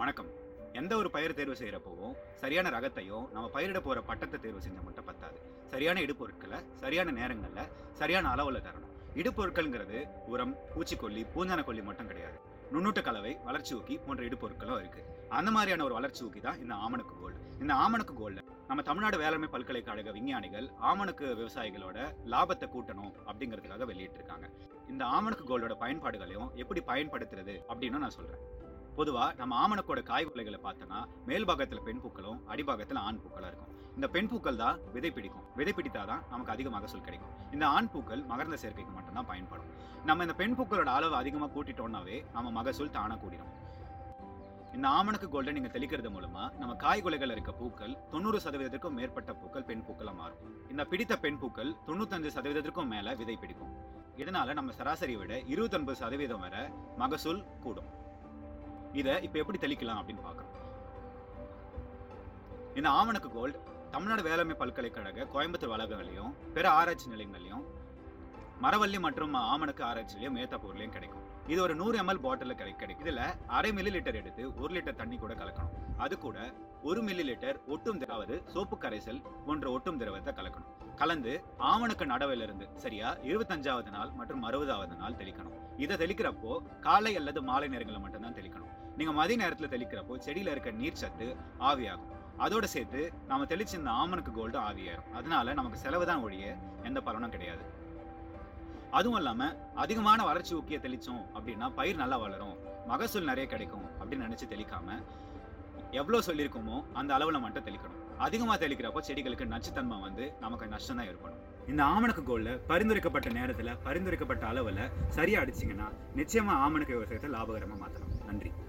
வணக்கம் எந்த ஒரு பயிர் தேர்வு செய்யறப்பவும் சரியான ரகத்தையும் நம்ம பயிரிட போற பட்டத்தை தேர்வு செஞ்சா மட்டும் பத்தாது சரியான இடுபொருட்களை சரியான நேரங்கள்ல சரியான அளவுல தரணும் இடுபொருட்கள்ங்கிறது உரம் பூச்சிக்கொல்லி பூஞ்சானக்கொல்லி மட்டும் கிடையாது நுண்ணூட்ட கலவை வளர்ச்சி ஊக்கி போன்ற இடுபொருட்களும் இருக்கு அந்த மாதிரியான ஒரு வளர்ச்சி ஊக்கி தான் இந்த ஆமணக்கு கோல்டு இந்த ஆமணக்கு கோல்டு நம்ம தமிழ்நாடு வேளாண்மை பல்கலைக்கழக விஞ்ஞானிகள் ஆமணக்கு விவசாயிகளோட லாபத்தை கூட்டணும் அப்படிங்கிறதுக்காக வெளியிட்டிருக்காங்க இந்த ஆமணக்கு கோல்டோட பயன்பாடுகளையும் எப்படி பயன்படுத்துறது அப்படின்னு நான் சொல்றேன் பொதுவா நம்ம ஆமணக்கோட காய் கொலைகளை பார்த்தோன்னா மேல் பாகத்துல பெண் பூக்களும் அடிபாகத்துல ஆண் பூக்களும் இருக்கும் இந்த பெண் பூக்கள் தான் விதை பிடிக்கும் விதை பிடித்தாதான் நமக்கு அதிக மகசூல் கிடைக்கும் இந்த ஆண் பூக்கள் மகர்ந்த சேர்க்கைக்கு மட்டும்தான் பயன்படும் நம்ம இந்த பெண் பூக்களோட அளவு அதிகமா கூட்டிட்டோம்னாவே நம்ம மகசூல் தானா கூடிடும் இந்த ஆமணக்கு கோல்டை நீங்க தெளிக்கிறது மூலமா நம்ம காய் கொலைகள் இருக்க பூக்கள் தொண்ணூறு சதவீதத்திற்கும் மேற்பட்ட பூக்கள் பெண் பூக்களா மாறும் இந்த பிடித்த பெண் பூக்கள் தொண்ணூத்தஞ்சு சதவீதத்திற்கும் மேல விதை பிடிக்கும் இதனால நம்ம சராசரியை விட இருபத்தொன்பது சதவீதம் வரை மகசூல் கூடும் இதை இப்போ எப்படி தெளிக்கலாம் அப்படின்னு பார்க்குறோம் இந்த ஆமணக்கு கோல்டு தமிழ்நாடு வேளாண்மை பல்கலைக்கழக கோயம்புத்தூர் வளாகங்களையும் பிற ஆராய்ச்சி நிலையங்களையும் மரவள்ளி மற்றும் ஆமணக்கு ஆராய்ச்சிலையும் மேத்தாப்பூர்லையும் கிடைக்கும் இது ஒரு நூறு எம்எல் பாட்டில் கிடை கிடைக்கும் இதுல அரை மில்லி லிட்டர் எடுத்து ஒரு லிட்டர் தண்ணி கூட கலக்கணும் அது கூட ஒரு மில்லி லிட்டர் ஒட்டும் அதாவது சோப்பு கரைசல் போன்ற ஒட்டும் திரவத்தை கலக்கணும் கலந்து ஆமணக்கு நடவிலிருந்து சரியா இருபத்தஞ்சாவது நாள் மற்றும் அறுபதாவது நாள் தெளிக்கணும் இதை தெளிக்கிறப்போ காலை அல்லது மாலை நேரங்களில் மட்டும்தான் தெளிக்கணும் நீங்க மதிய நேரத்துல தெளிக்கிறப்போ செடியில இருக்க நீர் சத்து ஆவியாகும் அதோட சேர்த்து நாம தெளிச்ச இந்த ஆமணக்கு கோல்டு ஆவியாயிரும் அதனால நமக்கு செலவு தான் ஒழிய எந்த பலனும் கிடையாது அதுவும் இல்லாம அதிகமான வளர்ச்சி ஊக்கிய தெளிச்சோம் அப்படின்னா பயிர் நல்லா வளரும் மகசூல் நிறைய கிடைக்கும் அப்படின்னு நினைச்சு தெளிக்காம எவ்வளவு சொல்லியிருக்கோமோ அந்த அளவுல மட்டும் தெளிக்கணும் அதிகமா தெளிக்கிறப்போ செடிகளுக்கு நச்சுத்தன்மை வந்து நமக்கு நஷ்டம் தான் ஏற்படும் இந்த ஆமணக்கு கோல்ல பரிந்துரைக்கப்பட்ட நேரத்துல பரிந்துரைக்கப்பட்ட அளவுல சரியா அடிச்சீங்கன்னா நிச்சயமா ஆமணக்கு விவசாயத்தை லாபகரமா மாத்தலாம் நன்றி